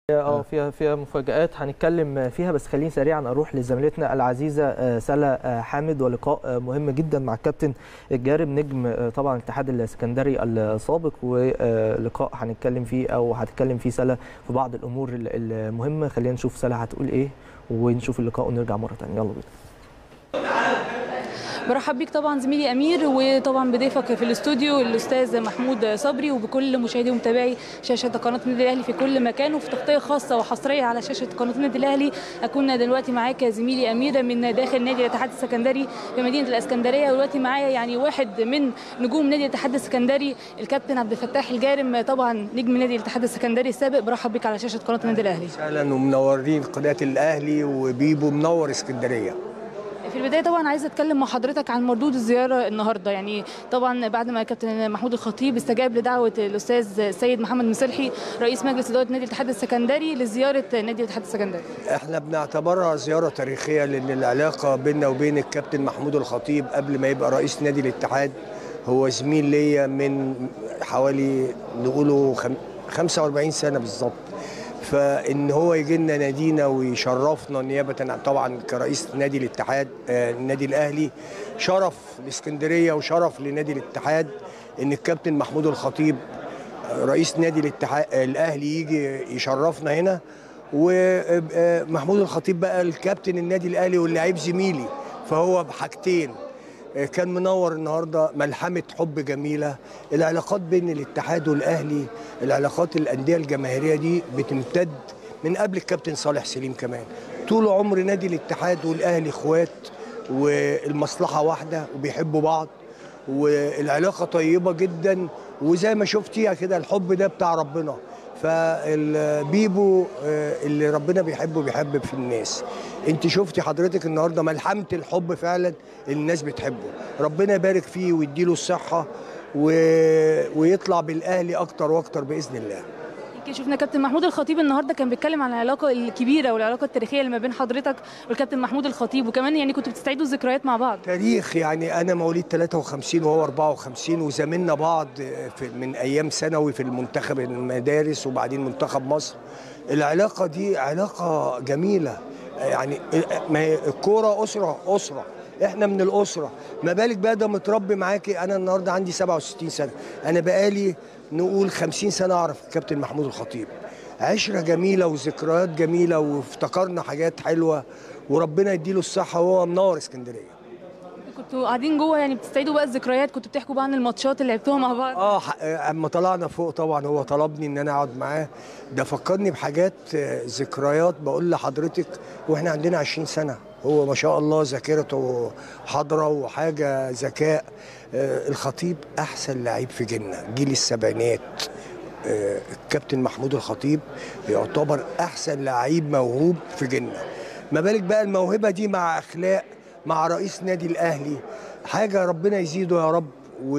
اه فيها فيها مفاجآت هنتكلم فيها بس خليني سريعا اروح لزميلتنا العزيزه سلا حامد ولقاء مهم جدا مع الكابتن الجارب نجم طبعا الاتحاد السكندري السابق ولقاء هنتكلم فيه او هتتكلم فيه سلا في بعض الامور المهمه خلينا نشوف سلا هتقول ايه ونشوف اللقاء ونرجع مره ثانيه يلا بينا برحب بيك طبعا زميلي امير وطبعا بضيفك في الاستوديو الاستاذ محمود صبري وبكل مشاهدي ومتابعي شاشه قناه النادي الاهلي في كل مكان وفي تغطيه خاصه وحصريه على شاشه قناه النادي الاهلي اكون دلوقتي معاك زميلي امير من داخل نادي الاتحاد السكندري في مدينه الاسكندريه ودلوقتي معايا يعني واحد من نجوم نادي الاتحاد السكندري الكابتن عبد الفتاح الجارم طبعا نجم نادي الاتحاد السكندري السابق برحب بك على شاشه قناه النادي الاهلي اهلا ومنورين قناه الاهلي وبيبو منور اسكندريه في البدايه طبعا عايزه اتكلم مع حضرتك عن مردود الزياره النهارده يعني طبعا بعد ما الكابتن محمود الخطيب استجاب لدعوه الاستاذ سيد محمد مسلحي رئيس مجلس اداره نادي الاتحاد السكندري لزياره نادي الاتحاد السكندري احنا بنعتبرها زياره تاريخيه لان العلاقه بيننا وبين الكابتن محمود الخطيب قبل ما يبقى رئيس نادي الاتحاد هو زميل ليا من حوالي نقوله 45 سنه بالظبط فان هو يجي لنا نادينا ويشرفنا نيابه طبعا كرئيس نادي الاتحاد آه النادي الاهلي شرف لاسكندريه وشرف لنادي الاتحاد ان الكابتن محمود الخطيب رئيس نادي الاتحاد الاهلي يجي يشرفنا هنا ومحمود الخطيب بقى الكابتن النادي الاهلي واللاعب زميلي فهو بحاجتين كان منور النهارده ملحمه حب جميله العلاقات بين الاتحاد والاهلي العلاقات الانديه الجماهيريه دي بتمتد من قبل الكابتن صالح سليم كمان طول عمر نادي الاتحاد والاهلي اخوات والمصلحه واحده وبيحبوا بعض والعلاقه طيبه جدا وزي ما شفتيها كده الحب ده بتاع ربنا فالبيبو اللي ربنا بيحبه بيحب في الناس انت شفتي حضرتك النهارده ملحمه الحب فعلا الناس بتحبه ربنا يبارك فيه ويديله الصحه و... ويطلع بالاهلي اكتر واكتر باذن الله يمكن شفنا كابتن محمود الخطيب النهارده كان بيتكلم عن العلاقه الكبيره والعلاقه التاريخيه اللي ما بين حضرتك والكابتن محمود الخطيب وكمان يعني كنتوا بتستعيدوا الذكريات مع بعض تاريخ يعني انا مواليد 53 وهو 54 وزاملنا بعض في من ايام ثانوي في المنتخب المدارس وبعدين منتخب مصر العلاقه دي علاقه جميله يعني ما هي الكوره اسره اسره احنا من الاسره ما بالك بقى ده متربي معاكي انا النهارده عندي 67 سنه انا بقالي نقول 50 سنه اعرف الكابتن محمود الخطيب عشره جميله وذكريات جميله وافتكرنا حاجات حلوه وربنا يديله الصحه وهو منور اسكندريه كنتوا قاعدين جوه يعني بتستعيدوا بقى الذكريات كنتوا بتحكوا بقى عن الماتشات اللي لعبتوها مع بعض اه اما طلعنا فوق طبعا هو طلبني ان انا اقعد معاه ده فكرني بحاجات ذكريات بقول لحضرتك واحنا عندنا 20 سنه هو ما شاء الله ذاكرته حاضره وحاجه ذكاء آه الخطيب احسن لعيب في جيلنا جيل السبعينات آه الكابتن محمود الخطيب يعتبر احسن لعيب موهوب في جيلنا ما بالك بقى الموهبه دي مع اخلاق مع رئيس نادي الاهلي حاجه ربنا يزيده يا رب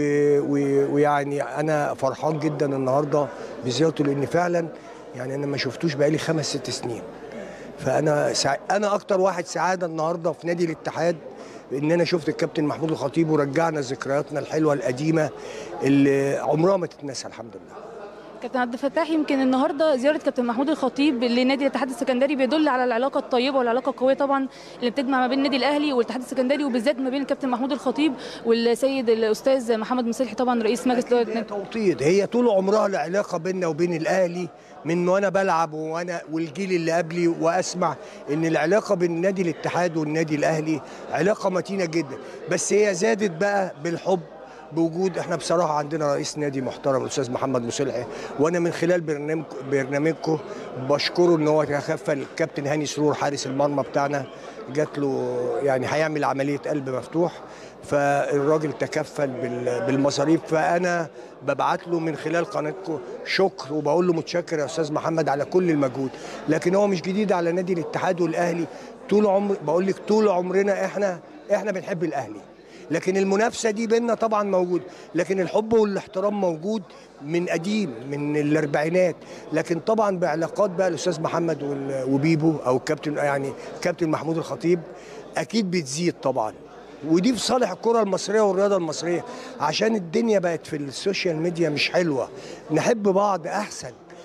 ويعني انا فرحان جدا النهارده بزيارته لان فعلا يعني انا ما شفتوش بقالي خمس ست سنين فانا سع... انا اكتر واحد سعاده النهارده في نادي الاتحاد ان انا شفت الكابتن محمود الخطيب ورجعنا ذكرياتنا الحلوه القديمه اللي عمرها ما تتنسى الحمد لله كابتن عبد الفتاح يمكن النهارده زياره كابتن محمود الخطيب لنادي الاتحاد السكندري بيدل على العلاقه الطيبه والعلاقه القويه طبعا اللي بتجمع ما بين النادي الاهلي والاتحاد السكندري وبالذات ما بين الكابتن محمود الخطيب والسيد الاستاذ محمد مسلحي طبعا رئيس مجلس اداره توطيد هي طول عمرها العلاقه بيننا وبين الاهلي من وانا بلعب وانا والجيل اللي قبلي واسمع ان العلاقه بين نادي الاتحاد والنادي الاهلي علاقه متينه جدا بس هي زادت بقى بالحب بوجود احنا بصراحه عندنا رئيس نادي محترم الاستاذ محمد مسلحي وانا من خلال برنامج برنامجكم بشكره ان هو تكفل الكابتن هاني سرور حارس المرمى بتاعنا جات له يعني هيعمل عمليه قلب مفتوح فالراجل تكفل بالمصاريف فانا ببعت له من خلال قناتكم شكر وبقول له متشكر يا استاذ محمد على كل المجهود لكن هو مش جديد على نادي الاتحاد والاهلي طول عمر بقول لك طول عمرنا احنا احنا بنحب الاهلي لكن المنافسه دي بينا طبعا موجود لكن الحب والاحترام موجود من قديم من الاربعينات لكن طبعا بعلاقات بقى الاستاذ محمد وبيبو او الكابتن يعني الكابتن محمود الخطيب اكيد بتزيد طبعا ودي في صالح الكره المصريه والرياضه المصريه عشان الدنيا بقت في السوشيال ميديا مش حلوه نحب بعض احسن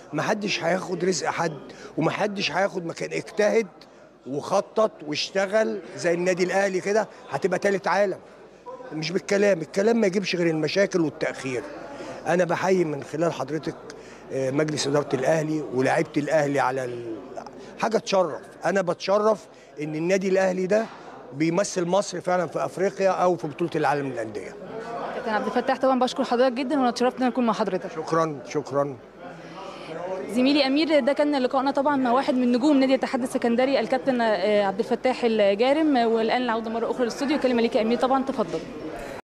محدش هياخد رزق حد ومحدش هياخد مكان اجتهد وخطط واشتغل زي النادي الاهلي كده هتبقى تالت عالم مش بالكلام الكلام ما يجيبش غير المشاكل والتاخير انا بحيي من خلال حضرتك آه، مجلس اداره الاهلي ولاعيبه الاهلي على ال... حاجه تشرف انا بتشرف ان النادي الاهلي ده بيمثل مصر فعلا في افريقيا او في بطوله العالم للانديه كابتن عبد الفتاح طبعا بشكر حضرتك جدا وانا اتشرفت ان انا اكون مع حضرتك شكرا شكرا زميلي امير ده كان لقائنا طبعا مع واحد من نجوم نادي الاتحاد السكندري الكابتن آه، عبد الفتاح الجارم والان العوده مره اخرى للاستوديو كلمه ليك يا امير طبعا تفضل